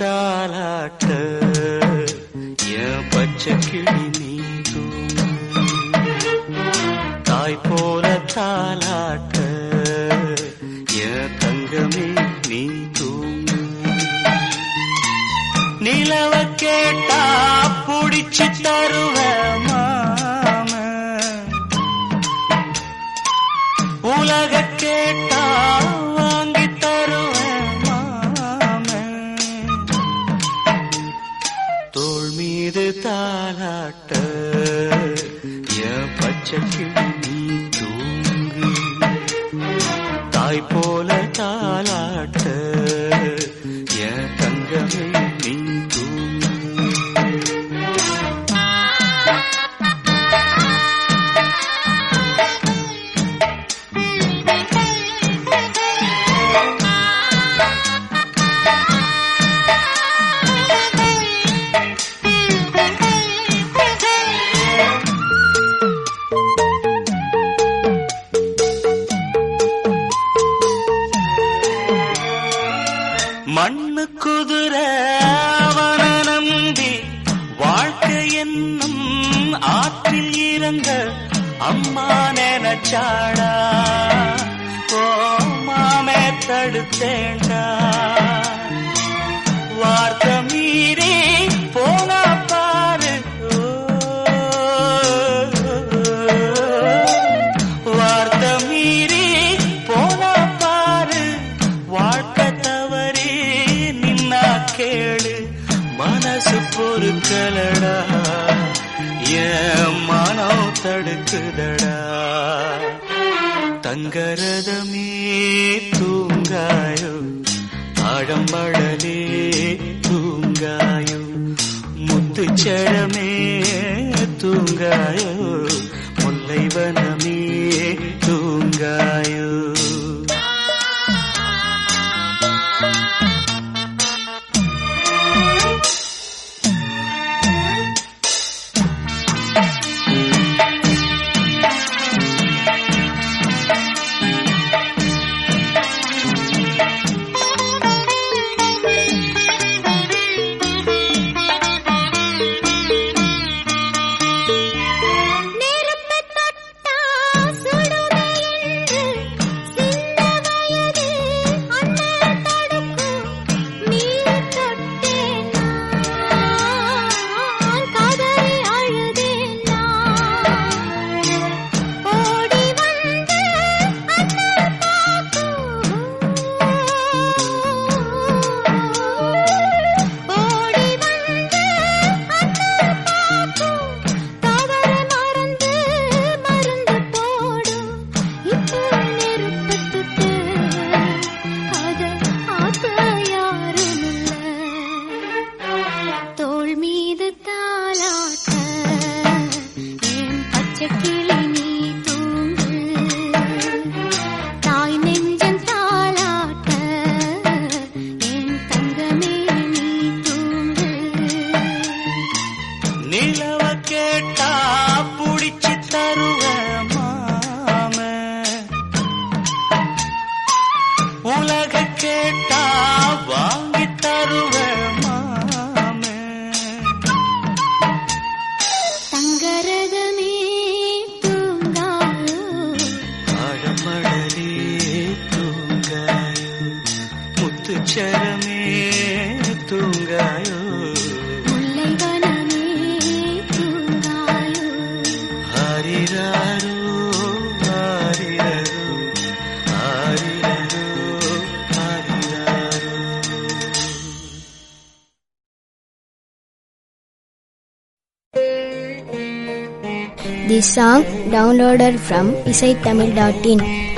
தாலாட்ட என் பச்சை கிளி நீ தூங்கு தாய் போல தாலாட்ட என் தங்கமே நீ தூங்கு நிலவ கேட்டா புடிச்சு தருவ மாம உலக கேட்டா வாங்கி தருவேன் மாமன் தோள் மீது தாலாட்ட என் பச்சை கிளி நீ தூங்கு தாய் போல தாலாட்ட என் தங்கமே நீ தூங்கு மண்ணு குதிர அவன நம்பி வாழ்க்கை என்னும் ஆற்றில் இறங்க அம்மா நினைச்சாடா ஓ மாமே தடுத்தேண்டா வார்த்தை மீறி போனா பாரு வார்த்தை மீறி போனா பாரு வாழ்க்கை தவறி நின்னா கேளு மனசு பொறுக்கலடா என் மனம் தடுக்குதடா தங்கரதமே தூங்காயோ ஆழம்படலே தூங்காயோ முத்துச்சழமே தூங்காயோ முல்லைவனமே தூங்காயோ நெருப்பு தொட்டா சுடுமே என்று சின்ன வயது அண்ணன் தடுக்கும் நீ தொட்டேன் நான் கதறி அழுதேன் நான் ஓடி வந்து அண்ணன் பார்க்கும் ஓடி வந்து அண்ணன் பார்க்கும் தவற மறந்து மருந்து போடும் இப்போ நெருப்பு தொட்டு அத ஆத்த யாரும் இல்ல தோள் மீது தாலாட்ட என் பச்சை கிளி நீ தூங்கு தாய் நெஞ்சம் தாலாட்ட என் தங்கமே நீ தூங்கு நிலவ கேட்டா புடிச்சு தருவ மாம உலக கேட்டா வாங்கி தருவ மாம தங்கரதமே தூங்காயோ ஆழமடலே தூங்காயோ முத்துச்சரமே தூங்காயோ முல்லை வனமே தூங்காயோ ஆரிராரோ ஆரிரரோ ஆரிரரோ ஆரிராரோ This song downloaded from isaithamil.in.